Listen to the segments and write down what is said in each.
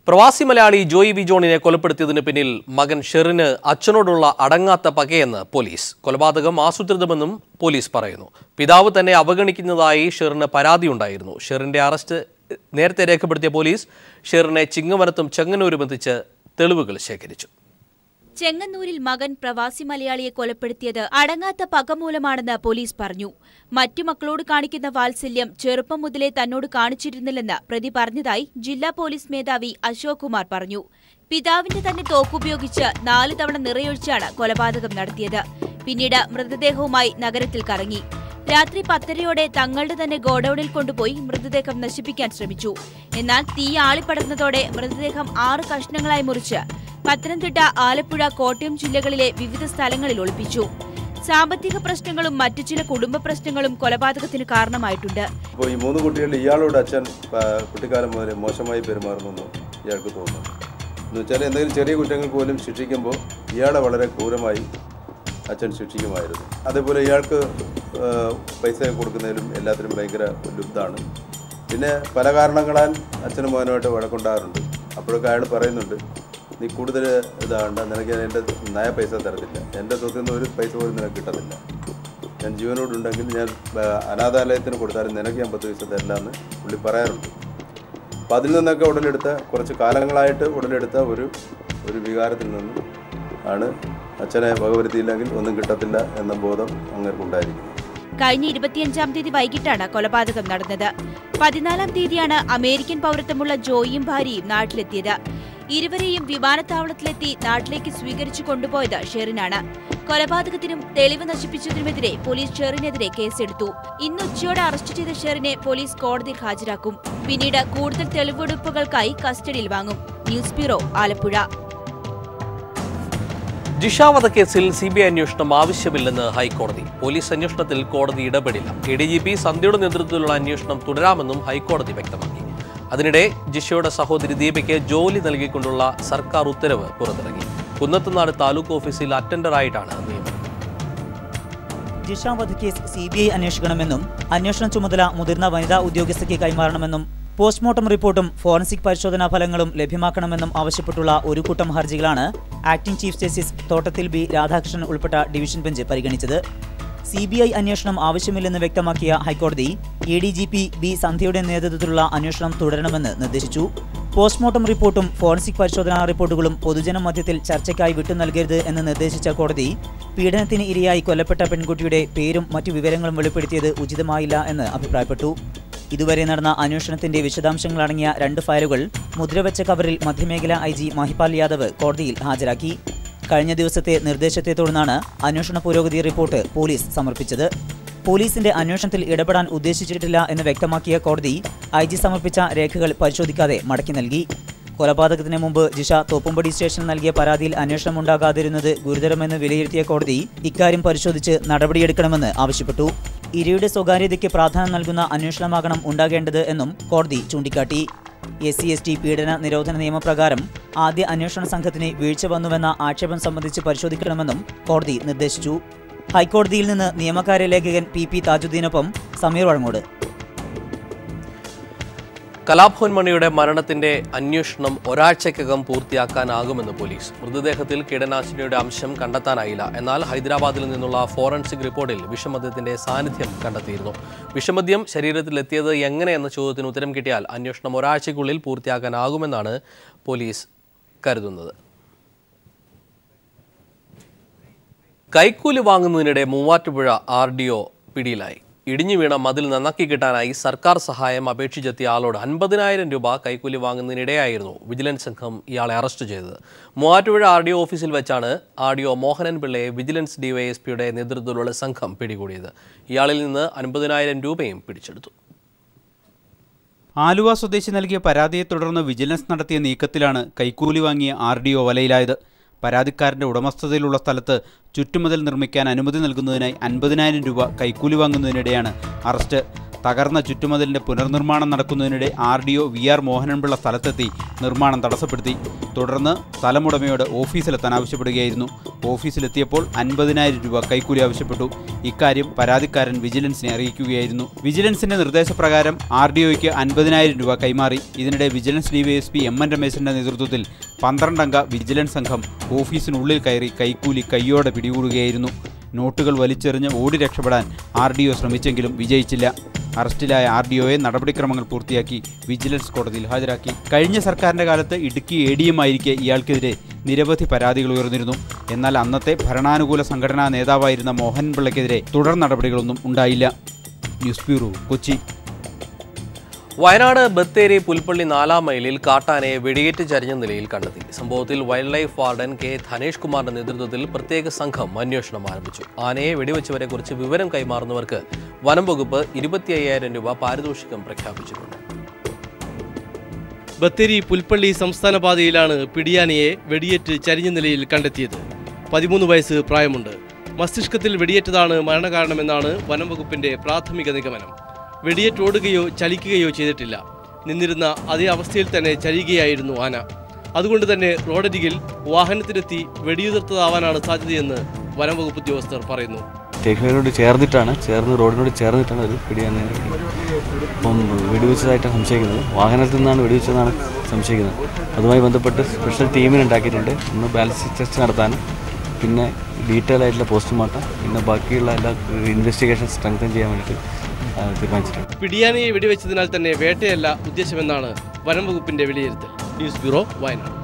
പ്രവാസി മലയാളി ജോയി വി ജോണിനെ കൊലപ്പെടുത്തിയതിന് പിന്നിൽ മകൻ ഷെറിന് അച്ഛനോടുള്ള അടങ്ങാത്ത പകയെന്ന് പോലീസ് കൊലപാതകം ആസൂത്രിതമെന്നും പോലീസ് പറയുന്നു പിതാവ് തന്നെ അവഗണിക്കുന്നതായി ഷെറിന് പരാതിയുണ്ടായിരുന്നു ഷെറിന്റെ അറസ്റ്റ് നേരത്തെ രേഖപ്പെടുത്തിയ പോലീസ് ഷെറിനെ ചിങ്ങവനത്തും ചെങ്ങന്നൂരും എത്തിച്ച് തെളിവുകൾ ശേഖരിച്ചു ചെങ്ങന്നൂരിൽ മകൻ പ്രവാസി മലയാളിയെ കൊലപ്പെടുത്തിയത് അടങ്ങാത്ത പക മൂലമാണെന്ന് പോലീസ് പറഞ്ഞു മറ്റു മക്കളോട് കാണിക്കുന്ന വാത്സല്യം ചെറുപ്പം മുതലേ തന്നോട് കാണിച്ചിരുന്നില്ലെന്ന് പ്രതി പറഞ്ഞതായി ജില്ലാ പോലീസ് മേധാവി അശോക് കുമാർ പറഞ്ഞു പിതാവിന്റെ തന്നെ തോക്കുപയോഗിച്ച് നാല് തവണ നിറയൊഴിച്ചാണ് കൊലപാതകം നടത്തിയത് പിന്നീട് മൃതദേഹവുമായി നഗരത്തിൽ കറങ്ങി രാത്രി പത്തരയോടെ തങ്ങളുടെ തന്നെ ഗോഡൌണിൽ കൊണ്ടുപോയി മൃതദേഹം നശിപ്പിക്കാൻ ശ്രമിച്ചു എന്നാൽ തീ ആളിപ്പടർന്നതോടെ മൃതദേഹം ആറ് കഷ്ണങ്ങളായി മുറിച്ച് പത്തനംതിട്ട ആലപ്പുഴ കോട്ടയം ജില്ലകളിലെ വിവിധ സ്ഥലങ്ങളിൽ ഒളിപ്പിച്ചു സാമ്പത്തിക പ്രശ്നങ്ങളും മറ്റു ചില കുടുംബ പ്രശ്നങ്ങളും കൊലപാതകത്തിന് കാരണമായിട്ടുണ്ട് അപ്പോൾ ഈ മൂന്ന് കുട്ടികളിൽ ഇയാളോട് അച്ഛൻ ആ, കുട്ടിക്കാലം മുതൽ മോശമായി പെരുമാറുന്നു ഇയാൾക്ക് തോന്നുന്നു എന്ന് വെച്ചാൽ എന്തെങ്കിലും ചെറിയ കുറ്റങ്ങൾ പോലും ശിക്ഷിക്കുമ്പോൾ ഇയാളെ വളരെ ക്രൂരമായി അച്ഛൻ ശിക്ഷിക്കുമായിരുന്നു അതേപോലെ ഇയാൾക്ക് ആ, പൈസ കൊടുക്കുന്നതിലും എല്ലാത്തിനും ഭയങ്കര ലുബ്ധാണ് പിന്നെ പല കാരണങ്ങളാൽ അച്ഛനും മോനുമായിട്ട് വഴക്കുണ്ടാകാറുണ്ട് അപ്പോഴൊക്കെ അയാൾ പറയുന്നുണ്ട് നീ കൂടുതൽ ഇതാണ്ട് നിനക്ക് ഞാൻ എൻ്റെ നയ പൈസ തരത്തില്ല എൻ്റെ സ്വത്തിൽ നിന്ന് ഒരു പൈസ പോലും നിനക്ക് കിട്ടത്തില്ല ഞാൻ ജീവനോടുണ്ടെങ്കിൽ ഞാൻ ആ, അനാഥാലയത്തിന് കൊടുത്താലും നിനക്ക് ഞാൻ പത്ത് പൈസ തരില്ല എന്ന് പുള്ളി പറയാറുണ്ട് അപ്പം അതിൽ നിന്നൊക്കെ ഉടലെടുത്ത കുറച്ച് കാലങ്ങളായിട്ട് ഉടലെടുത്ത ഒരു ഒരു വികാരത്തിൽ നിന്നും ആണ് അച്ഛനെ വകവരുത്തിയില്ലെങ്കിൽ ഒന്നും കിട്ടത്തില്ല എന്ന ബോധം അങ്ങേർക്കുണ്ടായിരിക്കുന്നു കഴിഞ്ഞ ഇരുപത്തിയഞ്ചാം തീയതി വൈകിട്ടാണ് കൊലപാതകം നടന്നത് പതിനാലാം തീയതിയാണ് അമേരിക്കൻ പൗരത്വമുള്ള ജോയിയും ഭാര്യയും നാട്ടിലെത്തിയത് ഇരുവരെയും വിമാനത്താവളത്തിലെത്തി നാട്ടിലേക്ക് സ്വീകരിച്ചു കൊണ്ടുപോയത് ഷെറിനാണ് കൊലപാതകത്തിനും തെളിവ് നശിപ്പിച്ചതിനുമെതിരെ പോലീസ് ഷെറിനെതിരെ കേസെടുത്തു ഇന്ന് ഉച്ചയോടെ അറസ്റ്റ് ചെയ്ത ഷെറിനെ പോലീസ് കോടതിയിൽ ഹാജരാക്കും പിന്നീട് കൂടുതൽ തെളിവെടുപ്പുകൾക്കായി കസ്റ്റഡിയിൽ വാങ്ങും ന്യൂസ് ബ്യൂറോ ആലപ്പുഴ ജിഷ വധക്കേസിൽ സി ബി ഐ അന്വേഷണം ആവശ്യമില്ലെന്ന് ഹൈക്കോടതി പോലീസ് അന്വേഷണത്തിൽ കോടതി ഇടപെടില്ല എ ഡി ജി പി സന്ധ്യയുടെ നേതൃത്വത്തിലുള്ള അന്വേഷണം തുടരാമെന്നും ഹൈക്കോടതി വ്യക്തമാക്കി അതിനിടെ ജിഷയുടെ സഹോദരി ദീപയ്ക്ക് ജോലി നൽകിക്കൊണ്ടുള്ള സർക്കാർ ഉത്തരവ് പുറത്തിറങ്ങി കുന്നത്തുനാട് താലൂക്ക് ഓഫീസിൽ അറ്റൻഡറായിട്ടാണ് നിയമനം ജിഷ വധക്കേസ് സി ബി ഐ അന്വേഷിക്കണമെന്നും അന്വേഷണ ചുമതല മുതിർന്ന വനിതാ ഉദ്യോഗസ്ഥയ്ക്ക് കൈമാറണമെന്നും പോസ്റ്റ്മോർട്ടം റിപ്പോർട്ടും ഫോറൻസിക് പരിശോധനാ ഫലങ്ങളും ലഭ്യമാക്കണമെന്നും ആവശ്യപ്പെട്ടുള്ള ഒരു കൂട്ടം ഹർജികളാണ് acting chief justice Thottathil B Radhakrishnan ഉൾപ്പെട്ട ഡിവിഷൻ ബെഞ്ച് പരിഗണിച്ചത് സി ബി ഐ അന്വേഷണം ആവശ്യമില്ലെന്ന് വ്യക്തമാക്കിയ ഹൈക്കോടതി A D G P B സന്ധ്യയുടെ നേതൃത്വത്തിലുള്ള അന്വേഷണം തുടരണമെന്ന് നിർദ്ദേശിച്ചു പോസ്റ്റ്മോർട്ടം റിപ്പോർട്ടും ഫോറൻസിക് പരിശോധനാ റിപ്പോർട്ടുകളും പൊതുജന മധ്യത്തിൽ ചർച്ചയ്ക്കായി വിട്ടു നൽകരുത് എന്ന് നിർദ്ദേശിച്ച കോടതി പീഡനത്തിന് ഇരയായി കൊല്ലപ്പെട്ട പെൺകുട്ടിയുടെ പേരും മറ്റു വിവരങ്ങളും വെളിപ്പെടുത്തിയത് ഉചിതമായില്ല എന്ന് അഭിപ്രായപ്പെട്ടു ഇതുവരെ നടന്ന അന്വേഷണത്തിന്റെ വിശദാംശങ്ങളടങ്ങിയ രണ്ട് ഫയലുകൾ മുദ്രവെച്ച കവറിൽ മധ്യമേഖല ഐ ജി മഹിപാൽ യാദവ് കോടതിയിൽ ഹാജരാക്കി കഴിഞ്ഞ ദിവസത്തെ നിർദ്ദേശത്തെ തുടർന്നാണ് അന്വേഷണ പുരോഗതി റിപ്പോർട്ട് പോലീസ് സമർപ്പിച്ചത് പോലീസിന്റെ അന്വേഷണത്തിൽ ഇടപെടാൻ ഉദ്ദേശിച്ചിട്ടില്ല എന്ന് വ്യക്തമാക്കിയ കോടതി ഐ ജി സമർപ്പിച്ച രേഖകൾ പരിശോധിക്കാതെ മടക്കി നൽകി കൊലപാതകത്തിന് മുമ്പ് ജിഷ തോപ്പുംപടി സ്റ്റേഷനിൽ നൽകിയ പരാതിയിൽ അന്വേഷണം ഉണ്ടാകാതിരുന്നത് ഗുരുതരമെന്ന് വിലയിരുത്തിയ കോടതി ഇക്കാര്യം പരിശോധിച്ച് നടപടിയെടുക്കണമെന്ന് ആവശ്യപ്പെട്ടു ഇരയുടെ സ്വകാര്യതയ്ക്ക് പ്രാധാന്യം നൽകുന്ന അന്വേഷണമാകണം ഉണ്ടാകേണ്ടത് എന്നും കോടതി ചൂണ്ടിക്കാട്ടി എസ് സി എസ് ടി പീഡന നിരോധന നിയമപ്രകാരം ആദ്യ അന്വേഷണ സംഘത്തിന് വീഴ്ച വന്നുവെന്ന ആക്ഷേപം സംബന്ധിച്ച് പരിശോധിക്കണമെന്നും കോടതി നിർദ്ദേശിച്ചു ഹൈക്കോടതിയിൽ നിന്ന് നിയമകാര്യ ലേഖകൻ പി പി താജുദ്ദീനൊപ്പം സമീർ വഴങ്ങോട് കലാഭവൻ മണിയുടെ മരണത്തിന്റെ അന്വേഷണം ഒരാഴ്ചക്കകം പൂർത്തിയാക്കാനാകുമെന്ന് പോലീസ് മൃതദേഹത്തിൽ കീടനാശിനിയുടെ അംശം കണ്ടെത്താനായില്ല എന്നാൽ ഹൈദരാബാദിൽ നിന്നുള്ള ഫോറൻസിക് റിപ്പോർട്ടിൽ വിഷമദ്യത്തിന്റെ സാന്നിധ്യം കണ്ടെത്തിയിരുന്നു വിഷമദ്യം ശരീരത്തിലെത്തിയത് എങ്ങനെയെന്ന ചോദ്യത്തിന് ഉത്തരം കിട്ടിയാൽ അന്വേഷണം ഒരാഴ്ചയ്ക്കുള്ളിൽ പൂർത്തിയാക്കാനാകുമെന്നാണ് പോലീസ് കരുതുന്നത് കൈക്കൂലി വാങ്ങുന്നതിനിടെ മൂവാറ്റുപുഴ ആർ ഡി ഒ പിടിയിലായി ഇടിഞ്ഞു വീണ മതിൽ നന്നാക്കി കിട്ടാനായി സർക്കാർ സഹായം അപേക്ഷിച്ചെത്തിയ ആളോട് അൻപതിനായിരം രൂപ കൈക്കൂലി വാങ്ങുന്നതിനിടെയായിരുന്നു വിജിലൻസ് സംഘം ഇയാളെ അറസ്റ്റ് ചെയ്തത് മൂവാറ്റുപുഴ ആർ ഡി ഒ ഓഫീസിൽ വെച്ചാണ് ആർ ഡി ഒ മോഹനൻ പിള്ളയെ വിജിലൻസ് ഡിവൈഎസ്പിയുടെ നേതൃത്വത്തിലുള്ള സംഘം പിടികൂടിയത് ഇയാളിൽ നിന്ന് അൻപതിനായിരം രൂപയും പിടിച്ചെടുത്തു ആലുവ സ്വദേശി നൽകിയ പരാതിയെ തുടർന്ന് വിജിലൻസ് നടത്തിയ നീക്കത്തിലാണ് കൈക്കൂലി വാങ്ങിയ ആർ ഡി ഒ വലയിലായത് പരാതിക്കാരന്റെ ഉടമസ്ഥതയിലുള്ള സ്ഥലത്ത് ചുറ്റുമതിൽ നിർമ്മിക്കാൻ അനുമതി നൽകുന്നതിനായി അൻപതിനായിരം രൂപ കൈക്കൂലി വാങ്ങുന്നതിനിടെയാണ് അറസ്റ്റ് തകർന്ന ചുറ്റുമതിലിന്റെ പുനർനിർമ്മാണം നടക്കുന്നതിനിടെ R D O V R Mohanan Pillai സ്ഥലത്തെത്തി നിർമ്മാണം തടസ്സപ്പെടുത്തി തുടർന്ന് സ്ഥലമുടമയോട് ഓഫീസിലെത്താൻ ആവശ്യപ്പെടുകയായിരുന്നു ഓഫീസിലെത്തിയപ്പോൾ അൻപതിനായിരം രൂപ കൈക്കൂലി ആവശ്യപ്പെട്ടു ഇക്കാര്യം പരാതിക്കാരൻ വിജിലൻസിനെ അറിയിക്കുകയായിരുന്നു വിജിലൻസിന്റെ നിർദ്ദേശപ്രകാരം ആർ ഡി ഒയ്ക്ക് അൻപതിനായിരം രൂപ കൈമാറി ഇതിനിടെ വിജിലൻസ് ഡിവൈഎസ്പി എം എൻ രമേശിന്റെ നേതൃത്വത്തിൽ പന്ത്രണ്ടംഗ വിജിലൻസ് സംഘം ഓഫീസിനുള്ളിൽ കയറി കൈക്കൂലി കൈയോടെ പിടികൂടുകയായിരുന്നു നോട്ടുകൾ വലിച്ചെറിഞ്ഞ് ഓടി രക്ഷപ്പെടാൻ ആർ ഡി ഒ ശ്രമിച്ചെങ്കിലും വിജയിച്ചില്ല അറസ്റ്റിലായ ആർ ഡി ഒയെ നടപടിക്രമങ്ങൾ പൂർത്തിയാക്കി വിജിലൻസ് കോടതിയിൽ ഹാജരാക്കി കഴിഞ്ഞ സർക്കാരിന്റെ കാലത്ത് ഇടുക്കി എ ഡി എം ആയിരിക്കെ ഇയാൾക്കെതിരെ നിരവധി പരാതികൾ ഉയർന്നിരുന്നു എന്നാൽ അന്നത്തെ ഭരണാനുകൂല സംഘടനാ നേതാവായിരുന്ന മോഹൻ പിള്ളയ്ക്കെതിരെ തുടർ നടപടികളൊന്നും ഉണ്ടായില്ല ന്യൂസ് ബ്യൂറോ കൊച്ചി വയനാട് ബത്തേരി പുൽപ്പള്ളി നാലാം മൈലിൽ കാട്ടാനയെ വെടിയേറ്റ് ചരിഞ്ഞ നിലയിൽ കണ്ടെത്തി സംഭവത്തിൽ wild life warden K Dhanesh കുമാറിന്റെ നേതൃത്വത്തിൽ പ്രത്യേക സംഘം അന്വേഷണം ആരംഭിച്ചു ആനയെ വെടിവെച്ചവരെ കുറിച്ച് വിവരം കൈമാറുന്നവർക്ക് വനം വകുപ്പ് ഇരുപത്തി അയ്യായിരം രൂപ പാരിതോഷികം പ്രഖ്യാപിച്ചിട്ടുണ്ട് ബത്തേരി പുൽപ്പള്ളി സംസ്ഥാന പാതയിലാണ് പിടിയാനയെ വെടിയേറ്റ് ചരിഞ്ഞ നിലയിൽ കണ്ടെത്തിയത് പതിമൂന്ന് വയസ്സ് പ്രായമുണ്ട് മസ്തിഷ്കത്തിൽ വെടിയേറ്റതാണ് മരണകാരണമെന്നാണ് വനം വകുപ്പിന്റെ പ്രാഥമിക നിഗമനം വെടിയേറ്റ് ഓടുകയോ ചലിക്കുകയോ ചെയ്തിട്ടില്ല നിന്നിരുന്ന അതേ അവസ്ഥയിൽ തന്നെ ചരിയുകയായിരുന്നു ആന അതുകൊണ്ട് തന്നെ റോഡരികിൽ വാഹനത്തിലെത്തി വെടിയുതിർത്തതാവാനാണ് സാധ്യതയെന്ന് വനം വകുപ്പ് ഉദ്യോഗസ്ഥർ പറയുന്നു തേക്കുകളോട് ചേർന്നിട്ടാണ് ചേർന്ന് റോഡിനോട് ചേർന്നിട്ടാണ് ഒരു പിടിയാനെ ഇപ്പം വെടിവെച്ചതായിട്ടാണ് സംശയിക്കുന്നത് വാഹനത്തിൽ നിന്നാണ് വെടിവെച്ചതെന്നാണ് സംശയിക്കുന്നത് അതുമായി ബന്ധപ്പെട്ട് സ്പെഷ്യൽ ടീമിനെ ഉണ്ടാക്കിയിട്ടുണ്ട് ഒന്ന് ബാലൻസ് ടെസ്റ്റ് നടത്താനും പിന്നെ ഡീറ്റെയിൽ ആയിട്ടുള്ള പോസ്റ്റ്മോർട്ടം പിന്നെ ബാക്കിയുള്ള എല്ലാ ഇൻവെസ്റ്റിഗേഷൻ സ്ട്രെങ്തൻ ചെയ്യാൻ വേണ്ടിയിട്ട് ആ, തീരുമാനിച്ചിട്ടുണ്ട് പിടിയാനയെ വെടിവെച്ചതിനാൽ തന്നെ വേട്ടയല്ല ഉദ്ദേശമെന്നാണ് വനം വകുപ്പിന്റെ വിലയിരുത്തൽ ന്യൂസ് ബ്യൂറോ വയനാട്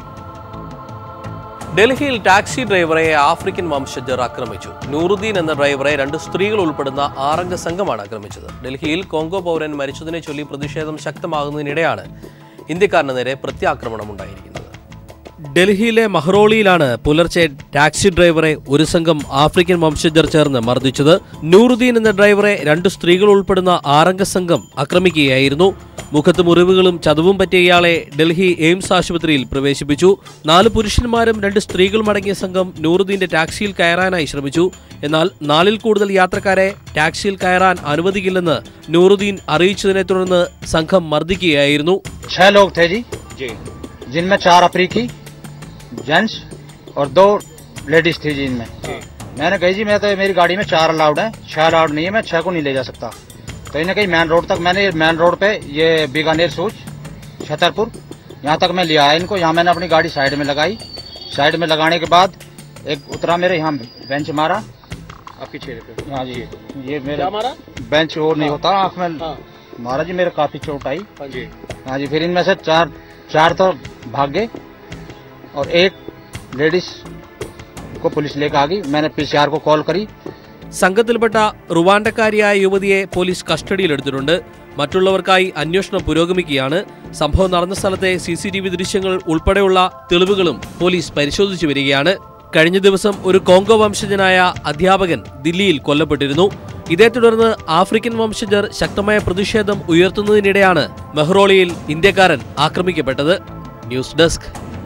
ഡൽഹിയിൽ ടാക്സി ഡ്രൈവറെ ആഫ്രിക്കൻ വംശജർ ആക്രമിച്ചു നൂറുദ്ദീൻ എന്ന ഡ്രൈവറെ രണ്ട് സ്ത്രീകൾ ഉൾപ്പെടുന്ന ആറംഗ സംഘമാണ് ആക്രമിച്ചത് ഡൽഹിയിൽ കോങ്കോ പൗരൻ മരിച്ചതിനെ ചൊല്ലി പ്രതിഷേധം ശക്തമാകുന്നതിനിടെയാണ് ഇന്ത്യക്കാരന് നേരെ പ്രത്യാക്രമണം ഉണ്ടായിരിക്കുന്നത് ഡൽഹിയിലെ മഹ്റോളിയിലാണ് പുലർച്ചെ ടാക്സി ഡ്രൈവറെ ഒരു സംഘം ആഫ്രിക്കൻ വംശജർ ചേർന്ന് മർദ്ദിച്ചത് നൂറുദ്ദീൻ എന്ന ഡ്രൈവറെ രണ്ട് സ്ത്രീകൾ ഉൾപ്പെടുന്ന ആറംഗ സംഘം ആക്രമിക്കുകയായിരുന്നു മുഖത്ത് മുറിവുകളും ചതവും പറ്റിയ ഇയാളെ ഡൽഹി എയിംസ് ആശുപത്രിയിൽ പ്രവേശിപ്പിച്ചു നാല് പുരുഷന്മാരും രണ്ട് സ്ത്രീകളും അടങ്ങിയ സംഘം നൂറുദ്ദീന്റെ ടാക്സിയിൽ കയറാനായി ശ്രമിച്ചു എന്നാൽ നാലിൽ കൂടുതൽ യാത്രക്കാരെ ടാക്സിയിൽ കയറാൻ അനുവദിക്കില്ലെന്ന് നൂറുദ്ദീൻ അറിയിച്ചതിനെ തുടർന്ന് സംഘം മർദ്ദിക്കുകയായിരുന്നു छह लोग थे जी जिनमें चार अफ्रीकी जेंट्स और दो लेडीज थी जी इनमें मैंने कही जी मैं तो मेरी गाड़ी में चार अलाउड है छह अलाउड नहीं है मैं छह को नहीं ले जा सकता तो इन्हें कही मेन रोड तक मैंने मेन रोड पे ये बीकानेर सूच छतरपुर यहाँ तक मैं लिया आया इनको यहाँ मैंने अपनी गाड़ी साइड में लगाई साइड में लगाने के बाद एक उतरा मेरे यहाँ बेंच मारा आपकी चेहरे पे हाँ जी ये मेरा मारा बेंच और नहीं होता आँख में मारा जी मेरे काफी चोट आई हाँ जी फिर इनमें से चार चार तो भाग गए और एक लेडीज को पुलिस लेकर आ गई मैंने पीसीआर को कॉल करी സംഘത്തിൽപ്പെട്ട റുവാണ്ടക്കാരിയായ യുവതിയെ പോലീസ് കസ്റ്റഡിയിലെടുത്തിട്ടുണ്ട് മറ്റുള്ളവർക്കായി അന്വേഷണം പുരോഗമിക്കുകയാണ് സംഭവം നടന്ന സ്ഥലത്തെ സി സി ടി വി ദൃശ്യങ്ങൾ ഉൾപ്പെടെയുള്ള തെളിവുകളും പോലീസ് പരിശോധിച്ചു വരികയാണ് കഴിഞ്ഞ ദിവസം ഒരു കോങ്കോ വംശജനായ അധ്യാപകൻ ദില്ലിയിൽ കൊല്ലപ്പെട്ടിരുന്നു ഇതേ തുടർന്ന് ആഫ്രിക്കൻ വംശജർ ശക്തമായ പ്രതിഷേധം ഉയർത്തുന്നതിനിടെയാണ് മെഹ്റോളിയിൽ ഇന്ത്യക്കാരൻ ആക്രമിക്കപ്പെട്ടത് ന്യൂസ് ഡെസ്ക്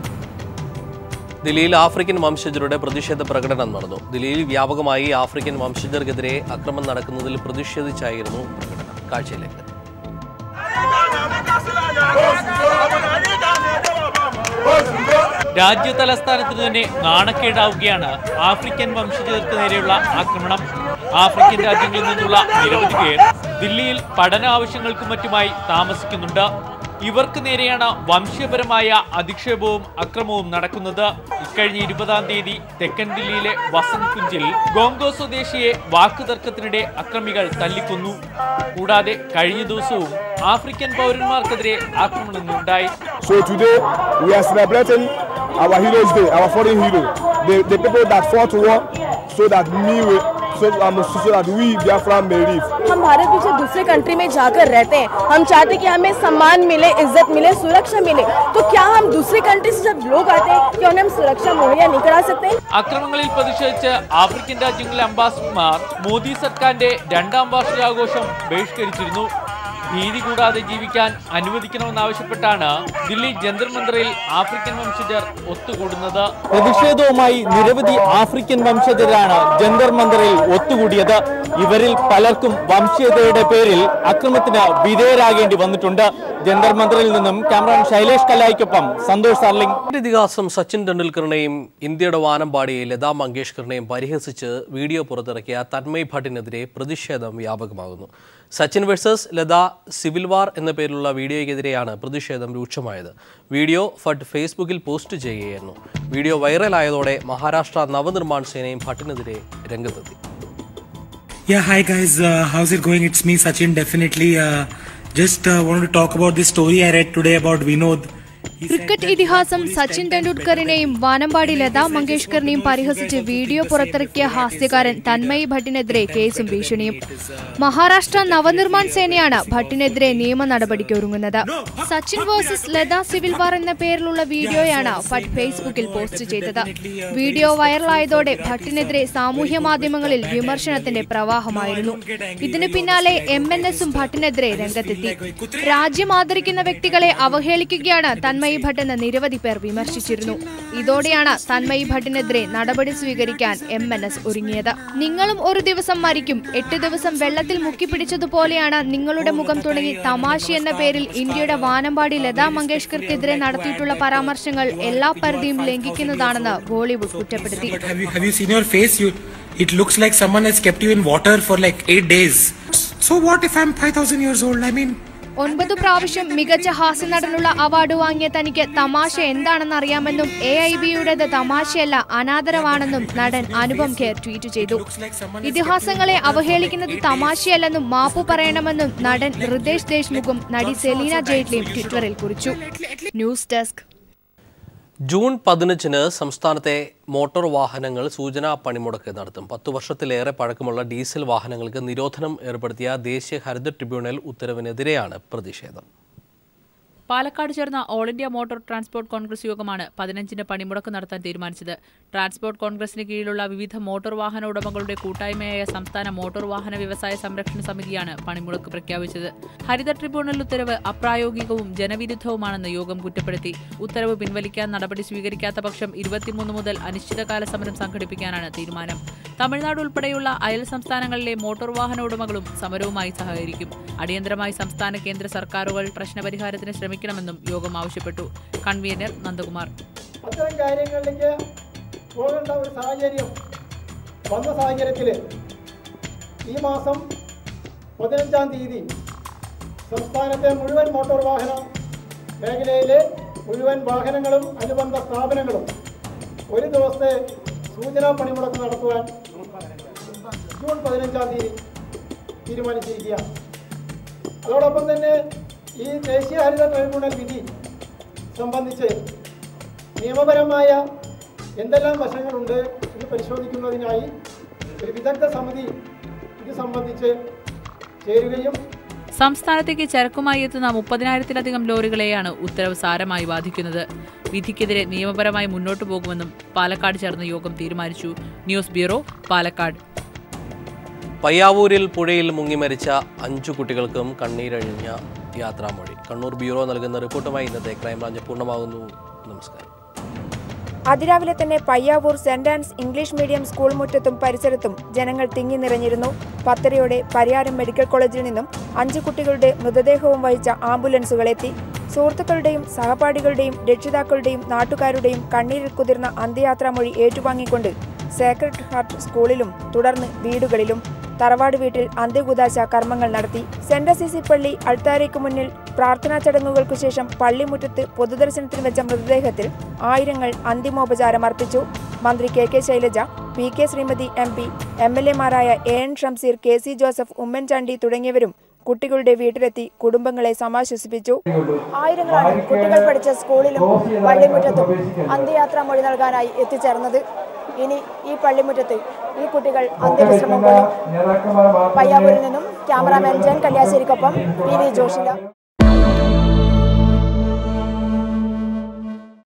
ദില്ലിയിൽ ആഫ്രിക്കൻ വംശജരുടെ പ്രതിഷേധ പ്രകടനം നടന്നു ദില്ലിയിൽ വ്യാപകമായി ആഫ്രിക്കൻ വംശജർക്കെതിരെ അക്രമം നടക്കുന്നതിൽ പ്രതിഷേധിച്ചായിരുന്നു പ്രകടനം കാഴ്ചയിലേക്ക് രാജ്യ തലസ്ഥാനത്തിന് തന്നെ നാണക്കേടാവുകയാണ് ആഫ്രിക്കൻ വംശജർക്ക് നേരെയുള്ള ആക്രമണം ആഫ്രിക്കൻ രാജ്യങ്ങളിൽ നിന്നുള്ള നിരവധി പേർ ദില്ലിയിൽ പഠന ആവശ്യങ്ങൾക്കും മറ്റുമായി താമസിക്കുന്നുണ്ട് ഇവർക്ക് നേരെയാണ് വംശീയപരമായ അധിക്ഷേപവും അക്രമവും നടക്കുന്നത് ഇക്കഴിഞ്ഞ ഇരുപതാം തീയതി തെക്കൻ ദില്ലിയിലെ വസന്ത് കുഞ്ചിൽ ഗോങ്കോ സ്വദേശിയെ വാക്കുതർക്കത്തിനിടെ അക്രമികൾ തല്ലിക്കൊന്നു കൂടാതെ കഴിഞ്ഞ ദിവസവും ആഫ്രിക്കൻ പൗരന്മാർക്കെതിരെ ആക്രമണങ്ങളുണ്ടായി So today we are celebrating our Heroes Day, our foreign hero, the, the people that fought war so that me, will- so, um, so that we Biafra may live. हम भारत पीछे दूसरे कंट्री में जाकर रहते हैं हम चाहते हैं कि हमें सम्मान मिले इज्जत मिले सुरक्षा मिले तो क्या हम दूसरे कंट्री से जब लोग आते हैं क्या उन्हें हम सुरक्षा मुहैया नहीं करा सकते हैं അക്രമങ്ങളിൽ പ്രതിഷേധിച്ച് ആഫ്രിക്കൻ രാജ്യങ്ങളിലെ അംബാസിഡർമാർ മോദി സർക്കാരിന്റെ രണ്ടാം വാർഷികാഘോഷം ബഹിഷ്കരിച്ചിരുന്നു ഭീതി കൂടാതെ ജീവിക്കാൻ അനുവദിക്കണമെന്നാവശ്യപ്പെട്ടാണ് ദില്ലി ജന്തർ മന്ദിറിൽ ആഫ്രിക്കൻ വംശജർ ഒത്തുകൂടുന്നത് പ്രതിഷേധവുമായി നിരവധി ആഫ്രിക്കൻ വംശജരാണ് ജന്തർ മന്ദിറിൽ ഒത്തുകൂടിയത് ഇവരിൽ പലർക്കും വംശീയതയുടെ പേരിൽ അക്രമത്തിന് വിധേയരാകേണ്ടി വന്നിട്ടുണ്ട് ജന്തർ മന്ദിറിൽ നിന്നും ക്യാമറമാൻ ശൈലേഷ് കല്ലായിക്കൊപ്പം സന്തോഷ് സാർലിംഗ് ഇതിഹാസം സച്ചിൻ ടെണ്ടുൽക്കറിനെയും ഇന്ത്യയുടെ വാനമ്പാടിയെ ലതാ മങ്കേഷ്കറിനെയും പരിഹസിച്ച് വീഡിയോ പുറത്തിറക്കിയ തന്മയ് ഭട്ടിനെതിരെ പ്രതിഷേധം വ്യാപകമാകുന്നു Sachin versus Lata civil war എന്ന പേരിലുള്ള വീഡിയോയ്ക്കെതിരെയാണ് പ്രതിഷേധം രൂക്ഷമായത് വീഡിയോ ഫട്ട് ഫേസ്ബുക്കിൽ പോസ്റ്റ് ചെയ്യുകയായിരുന്നു വീഡിയോ വൈറലായതോടെ മഹാരാഷ്ട്ര നവനിർമ്മാൺ സേനയും ഭട്ടിനെതിരെ രംഗത്തെത്തി Yeah, hi guys. Uh, how's it going? It's me, Sachin. Definitely. Uh, just uh, wanted to talk about this story I read today about Vinod. Cricket ഇതിഹാസം സച്ചിൻ തെണ്ടുൽക്കറിനെയും വാനമ്പാടി ലതാ മങ്കേഷ്കറിനെയും പരിഹസിച്ച് വീഡിയോ പുറത്തിറക്കിയ ഹാസ്യകാരൻ തന്മയി ഭട്ടിനെതിരെ കേസും ഭീഷണിയും മഹാരാഷ്ട്ര നവനിർമ്മാൺ സേനയാണ് ഭട്ടിനെതിരെ നിയമ നടപടിക്ക് ഒരുങ്ങുന്നത് Sachin versus Lata civil war എന്ന പേരിലുള്ള വീഡിയോയാണ് ഭട്ട് ഫേസ്ബുക്കിൽ പോസ്റ്റ് ചെയ്തത് വീഡിയോ വൈറലായതോടെ ഭട്ടിനെതിരെ സാമൂഹ്യ മാധ്യമങ്ങളിൽ വിമർശനത്തിന്റെ പ്രവാഹമായിരുന്നു ഇതിന് പിന്നാലെ എം എൻ എസും ഭട്ടിനെതിരെ രംഗത്തെത്തി രാജ്യം ആദരിക്കുന്ന വ്യക്തികളെ അവഹേളിക്കുകയാണ് തന്മയി ഭട്ട് എന്ന് നിരവധി പേർ വിമർശിച്ചിരുന്നു ഇതോടെയാണ് തന്മയി ഭട്ടിനെതിരെ നടപടി സ്വീകരിക്കാൻ എം എൻ എസ് ഒരുങ്ങിയത് നിങ്ങളും ഒരു ദിവസം മരിക്കും എട്ട് ദിവസം വെള്ളത്തിൽ മുക്കിപ്പിടിച്ചതുപോലെയാണ് നിങ്ങളുടെ മുഖം തുടങ്ങി തമാശ എന്ന പേരിൽ ഇന്ത്യയുടെ വാനമ്പാടി ലതാ മങ്കേഷ്കർക്കെതിരെ നടത്തിയിട്ടുള്ള പരാമർശങ്ങൾ എല്ലാ പരിധിയും ലംഘിക്കുന്നതാണെന്ന് ബോളിവുഡ് കുറ്റപ്പെടുത്തി But have you have you seen your face? You, it looks like someone has kept you in water for like eight days. So what if I'm 5,000 years old? I mean, ഒൻപത് പ്രാവശ്യം മികച്ച ഹാസ്യനടനുള്ള അവാർഡ് വാങ്ങിയ തനിക്ക് തമാശ എന്താണെന്ന് അറിയാമെന്നും A I ബിയുടേത് തമാശയല്ല അനാദരവാണെന്നും നടൻ Anupam Kher tweet ചെയ്തു ഇതിഹാസങ്ങളെ അവഹേളിക്കുന്നത് തമാശയല്ലെന്നും മാപ്പു പറയണമെന്നും നടൻ ഹൃദേശ് ദേശ്മുഖും നടി സെലീന ജെയ്റ്റ്ലിയും ട്വിറ്ററിൽ കുറിച്ചു ന്യൂസ് ഡെസ്ക് ജൂൺ പതിനഞ്ചിന് സംസ്ഥാനത്തെ മോട്ടോർ വാഹനങ്ങൾ സൂചനാ പണിമുടക്ക് നടത്തും പത്തു വർഷത്തിലേറെ പഴക്കമുള്ള ഡീസൽ വാഹനങ്ങൾക്ക് നിരോധനം ഏർപ്പെടുത്തിയ ദേശീയ ഹരിത ട്രിബ്യൂണൽ ഉത്തരവിനെതിരെയാണ് പ്രതിഷേധം പാലക്കാട് ചേർന്ന all India motor transport congress യോഗമാണ് പതിനഞ്ചിന് പണിമുടക്ക് നടത്താൻ തീരുമാനിച്ചത് ട്രാൻസ്പോർട്ട് കോൺഗ്രസിന് കീഴിലുള്ള വിവിധ മോട്ടോർ വാഹന ഉടമകളുടെ കൂട്ടായ്മയായ സംസ്ഥാന മോട്ടോർ വാഹന വ്യവസായ സംരക്ഷണ സമിതിയാണ് പണിമുടക്ക് പ്രഖ്യാപിച്ചത് ഹരിത ട്രിബ്യൂണൽ ഉത്തരവ് അപ്രായോഗികവും ജനവിരുദ്ധവുമാണെന്ന് യോഗം കുറ്റപ്പെടുത്തി ഉത്തരവ് പിൻവലിക്കാൻ നടപടി സ്വീകരിക്കാത്ത പക്ഷം ഇരുപത്തിമൂന്ന് മുതൽ അനിശ്ചിതകാല സമരം സംഘടിപ്പിക്കാനാണ് തീരുമാനം തമിഴ്നാട് ഉൾപ്പെടെയുള്ള അയൽ സംസ്ഥാനങ്ങളിലെ മോട്ടോർ വാഹന ഉടമകളും സമരവുമായി സഹകരിക്കും അടിയന്തരമായി സംസ്ഥാന കേന്ദ്ര സർക്കാരുകൾ പ്രശ്നപരിഹാരത്തിന് ശ്രമിക്കണമെന്നും യോഗം ആവശ്യപ്പെട്ടു കൺവീനർ നന്ദകുമാർ അത്തരം കാര്യങ്ങളിലേക്ക് പോകേണ്ട ഒരു സാഹചര്യം വന്ന സാഹചര്യത്തിൽ ഈ മാസം പതിനഞ്ചാം തീയതി സംസ്ഥാനത്തെ മുഴുവൻ മോട്ടോർ വാഹന മേഖലയിലെ മുഴുവൻ വാഹനങ്ങളും അനുബന്ധ സ്ഥാപനങ്ങളും ഒരു ദിവസത്തെ സൂചനാ പണിമുടക്ക് നടത്തുവാൻ ജൂൺ പതിനഞ്ചാം തീയതി തീരുമാനിച്ചിരിക്കുകയാണ് അതോടൊപ്പം തന്നെ ഈ ദേശീയ ഹരിത ട്രൈബ്യൂണൽ വിധി സംബന്ധിച്ച് നിയമപരമായ എന്തെല്ലാം വശങ്ങളുണ്ട് എന്ന് പരിശോധിക്കുന്നതിനായി ഒരു വിദഗ്ധ സമിതി ഇത് സംബന്ധിച്ച് ചേരുകയും സംസ്ഥാനത്തേക്ക് ചരക്കുമായി എത്തുന്ന മുപ്പതിനായിരത്തിലധികം ലോറികളെയാണ് ഉത്തരവ് സാരമായി ബാധിക്കുന്നത് വിധിക്കെതിരെ നിയമപരമായി മുന്നോട്ടു പോകുമെന്നും പാലക്കാട് ചേർന്ന യോഗം തീരുമാനിച്ചു ന്യൂസ് ബ്യൂറോ പാലക്കാട് പയ്യാവൂരിൽ പുഴയിൽ മുങ്ങി മരിച്ച അഞ്ചു കുട്ടികൾക്കും കണ്ണീരഴിഞ്ഞ യാത്രാമൊഴി കണ്ണൂർ ബ്യൂറോ നൽകുന്ന റിപ്പോർട്ടുമായി ഇന്നത്തെ ക്രൈംബ്രാഞ്ച് പൂർണ്ണമാകുന്നു നമസ്കാരം അതിരാവിലെ തന്നെ Payyavoor saint Ann's English medium school മുറ്റത്തും പരിസരത്തും ജനങ്ങൾ തിങ്ങി നിറഞ്ഞിരുന്നു പത്തരയോടെ പരിയാരം മെഡിക്കൽ കോളേജിൽ നിന്നും അഞ്ചു കുട്ടികളുടെ മൃതദേഹവും വഹിച്ച ആംബുലൻസുകൾ എത്തി സുഹൃത്തുക്കളുടെയും സഹപാഠികളുടെയും രക്ഷിതാക്കളുടെയും നാട്ടുകാരുടെയും കണ്ണീരിൽ കുതിർന്ന അന്ത്യയാത്രാമൊഴി ഏറ്റുവാങ്ങിക്കൊണ്ട് സേക്രഡ് ഹാർട്ട് സ്കൂളിലും തുടർന്ന് വീടുകളിലും തറവാട് വീട്ടിൽ അന്ത്യകുദാശ കർമ്മങ്ങൾ നടത്തി സെന്റ് അസീസി പള്ളി അൾത്താരയ്ക്ക് മുന്നിൽ പ്രാർത്ഥനാ ചടങ്ങുകൾക്കു ശേഷം പള്ളിമുറ്റത്ത് പൊതുദർശനത്തിന് വെച്ച മൃതദേഹത്തിൽ ആയിരങ്ങൾ അന്തിമോപചാരം അർപ്പിച്ചു മന്ത്രി K K Shailaja P K Shrimati M P M L എമാരായ A N Shamseer K C Joseph Oommen Chandy തുടങ്ങിയവരും കുട്ടികളുടെ വീട്ടിലെത്തി കുടുംബങ്ങളെ സമാശ്വസിപ്പിച്ചു ആയിരങ്ങളാണ് കുട്ടികൾ പഠിച്ച സ്കൂളിലും പള്ളിമുറ്റത്തും അന്ത്യയാത്രാ മൊഴി നൽകാനായി എത്തിച്ചേർന്നത് ഇനി ഈ പള്ളിമുറ്റത്ത് ഈ കുട്ടികൾ അന്ത്യവിശ്രമം കൊള്ളും പയ്യാവൂരിൽ നിന്നും ക്യാമറാമാൻ ജയൻ കല്യാശ്ശേരിക്കൊപ്പം പി വി ജോഷില